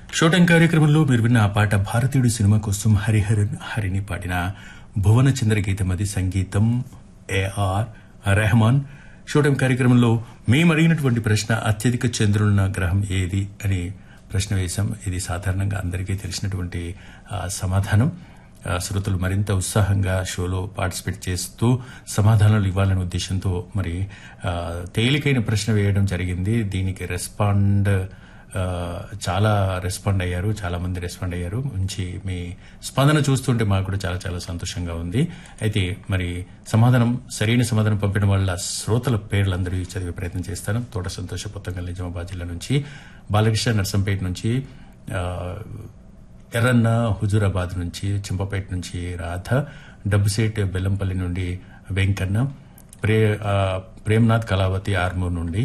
shooting కార్యక్రమంలో మీరు విన్న ఆ పాట భారతీయుడు సినిమా కోసం హరిహరన్ హరిని పాడిన భువన చంద్ర గీతమది సంగీతం ఏఆర్ రెహమాన్ షూటింగ్ కార్యక్రమంలో మేము అడిగినటువంటి ప్రశ్న అత్యధిక చంద్రులున్న గ్రహం ఏది అని ప్రశ్న వేశాం ఇది సాధారణంగా అందరికీ తెలిసినటువంటి ఆ, సమాధానం ఆ, శ్రోతలు మరింత ఉత్సాహంగా షోలో పార్టిసిపేట్ చేస్తూ సమాధానాలు ఇవ్వాలనే ఉద్దేశంతో మరి ఆ, తేలికైన ప్రశ్న వేయడం జరిగింది దీనికి రెస్పాండ్ ఆ, చాలా రెస్పాండ్ అయ్యారు చాలా మంది రెస్పాండ్ అయ్యారు మంచి మీ స్పందన చూస్తుంటే మాకు కూడా చాలా చాలా సంతోషంగా ఉంది అయితే మరి సమాధానం సరైన సమాధానం పంపిన వాళ్ళ శ్రోతల పేర్లందరూ చదివే ప్రయత్నం చేస్తాను తోట సంతోష పొత్తంగల్ నిజామాబాద్ జిల్లా నుంచి బాలకృష్ణ నర్సంపేట నుంచి ఆ, ఎర్రన్న హుజూరాబాద్ నుంచి చింపపేట నుంచి రాధ డబ్బుసేట్ బెల్లంపల్లి నుండి వెంకన్న ప్రే ఆ, ప్రేమ్నాథ్ కళావతి ఆర్మూర్ నుండి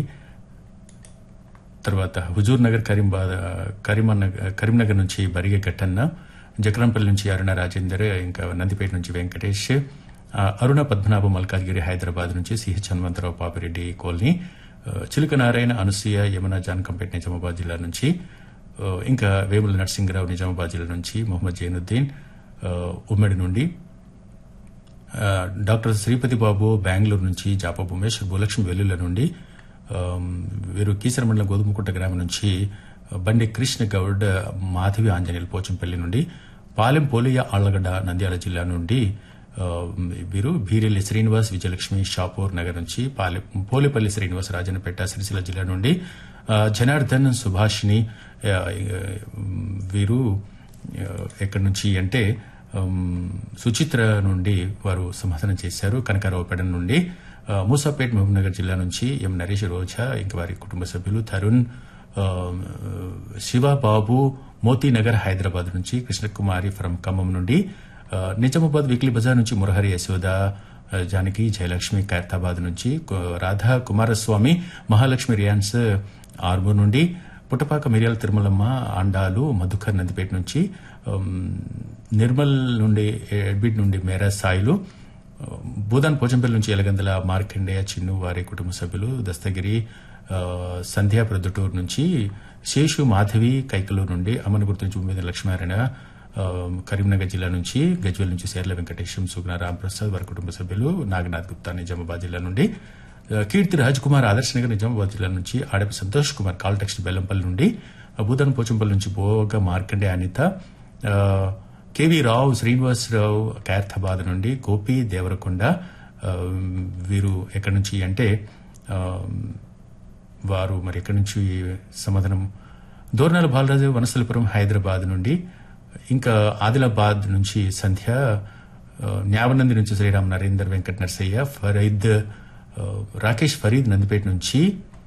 తర్వాత హుజూర్ నగర్ కరీంబాద్ కరీమన్న కరీంనగర్ నుంచి బరిగె గట్టన్న జకరంపల్లి నుంచి అరుణ రాజేందర్ ఇంకా నందిపేట నుంచి వెంకటేష్ ఆ, అరుణ పద్మనాభ మల్కాజ్గిరి హైదరాబాద్ నుంచి సిహెచ్ హనుమంతరావు పాపిరెడ్డి కాలనీ ఆ, చిలుక నారాయణ అనసూయ యమున జాన్కంపేట నిజామాబాద్ జిల్లా నుంచి ఆ, ఇంకా వేముల నరసింహరావు నిజామాబాద్ జిల్లా నుంచి మొహమ్మద్ జైనుద్దీన్ ఆ, ఉమ్మడి నుండి ఆ, డాక్టర్ శ్రీపతి బాబు బెంగళూరు నుంచి జాప భూమేష్ భూలక్ష్మి వెల్లుల నుండి ఆమ్, వీరు కీసర మండలం గోధుమకుంట గ్రామం నుంచి బండి కృష్ణ గౌడ్ మాధవి ఆంజనేయులు పోచంపల్లి నుండి పాలెం పోలియ ఆళ్లగడ్డ నంద్యాల జిల్లా నుండి ఆ, వీరు బీరెల్లి శ్రీనివాస్ విజయలక్ష్మి షాపూర్ నగర్ నుంచి పాలె పోలేపల్లి శ్రీనివాస్ రాజన్నపేట సిరిసిల్ల జిల్లా నుండి ఆ, జనార్దన్ సుభాషిణి ఆ, వీరు ఆ, ఎక్కడి నుంచి అంటే ఉమ్, సుచిత్ర నుండి వారు సమాధానం చేశారు కనకారావుపేట నుండి ఆ, మూసాపేట్ మహబూబ్నగర్ జిల్లా నుంచి ఎం నరేష్ రోజా ఇంకా వారి కుటుంబ సభ్యులు తరుణ్ ఆ, శివబాబు మోతీనగర్ హైదరాబాద్ నుంచి కృష్ణకుమారి ఫ్రమ్ ఖమ్మం నుండి ఆ, నిజామాబాద్ వీక్లీ బజార్ నుంచి మురహరి యశోద ఆ, జానకి జయలక్ష్మి ఖైరతాబాద్ నుంచి కు- రాధా కుమారస్వామి మహాలక్ష్మి రియాన్స్ ఆర్మూర్ నుండి పుట్టపాక మిరియాల తిరుమలమ్మ అండాలు మధుకర్ నందిపేట నుంచి ఉమ్, నిర్మల్ నుండి ఎడ్బిట్ నుండి మేరా సాయిలు భూదాన్ పోచంపల్లి నుంచి ఎలగందల మార్కండేయ చిన్ను వారి కుటుంబ సభ్యులు దస్తగిరి ఆ, సంధ్యా ప్రొద్దుటూరు నుంచి శేషు మాధవి కైకలూరు నుండి అమన్ గుర్తు నుంచి ఉమ్మేద లక్ష్మీనారాయణ ఆ, కరీంనగర్ జిల్లా నుంచి గజ్వెల్ నుంచి సేర్ల వెంకటేశం సుగుణ రాంప్రసాద్ వారి కుటుంబ సభ్యులు నాగనాథ్ గుప్తా నిజామాబాద్ జిల్లా నుండి ఆ, కీర్తి రాజ్ కుమార్ ఆదర్శ్ నగర్ నిజామాబాద్ జిల్లా నుంచి ఆడపి సంతోష్ కుమార్ కాల్ టెక్స్ట్ బెల్లంపల్లి నుండి ఆ, భూదాన్ పోచంపల్లి నుంచి భోగ మార్కండే అనిత ఆ, కేవీ రావు శ్రీనివాసరావు ఖైరతాబాద్ నుండి గోపి దేవరకొండ ఆ, వీరు ఎక్కడి నుంచి అంటే ఆ, వారు మరి ఎక్కడి నుంచి సమాధానం దోర్నాల బాలరాజు వనస్థలిపురం హైదరాబాద్ నుండి ఇంకా ఆదిలాబాద్ నుంచి సంధ్య ఆ, న్యావనంది నుంచి శ్రీరామ్ నరేందర్ వెంకట నరసయ్య ఫరీద్ ఆ, రాకేష్ ఫరీద్ నందిపేట నుంచి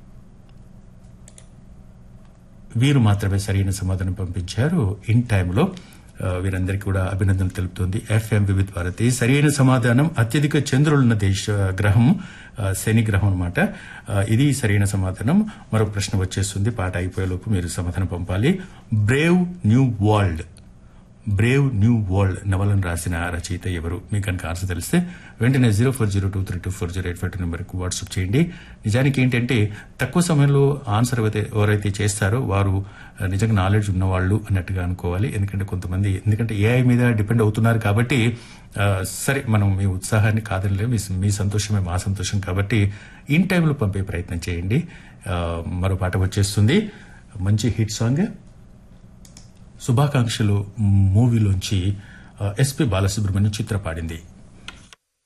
వీరు మాత్రమే సరైన సమాధానం పంపించారు ఇన్ టైంలో ఆ, వీరందరికీ కూడా అభినందనలు తెలుపుతోంది ఎఫ్ఎం వివిధ భారతి సరైన సమాధానం అత్యధిక చంద్రులున్న దేశ గ్రహం ఆ, శని గ్రహం అనమాట ఇది సరైన సమాధానం మరొక ప్రశ్న వచ్చేస్తుంది పాట అయిపోయేలోపు మీరు సమాధానం పంపాలి brave new world brave new world నవలను రాసిన రచయిత ఎవరు మీకు కనుక ఆన్సర్ తెలిస్తే వెంటనే zero four zero two three two four zero eight five two నెంబర్కి వాట్సాప్ చేయండి నిజానికి ఏంటంటే తక్కువ సమయంలో ఆన్సర్ ఎవరైతే ఎవరైతే చేస్తారో వారు ఆ, నిజంగా నాలెడ్జ్ ఉన్నవాళ్ళు అన్నట్టుగా అనుకోవాలి ఎందుకంటే కొంతమంది ఎందుకంటే ఏఐ మీద డిపెండ్ అవుతున్నారు కాబట్టి ఆ, సరే మనం మీ ఉత్సాహాన్ని కాదనిలే మీ మీ సంతోషమే మా సంతోషం కాబట్టి ఇన్ టైంలో పంపే ప్రయత్నం చేయండి ఆ, మరో పాట వచ్చేస్తుంది మంచి హిట్ సాంగ్ శుభాకాంక్షలు మూవీలోంచి ఎస్పి బాలసుబ్రహ్మణ్యం చిత్ర పాడింది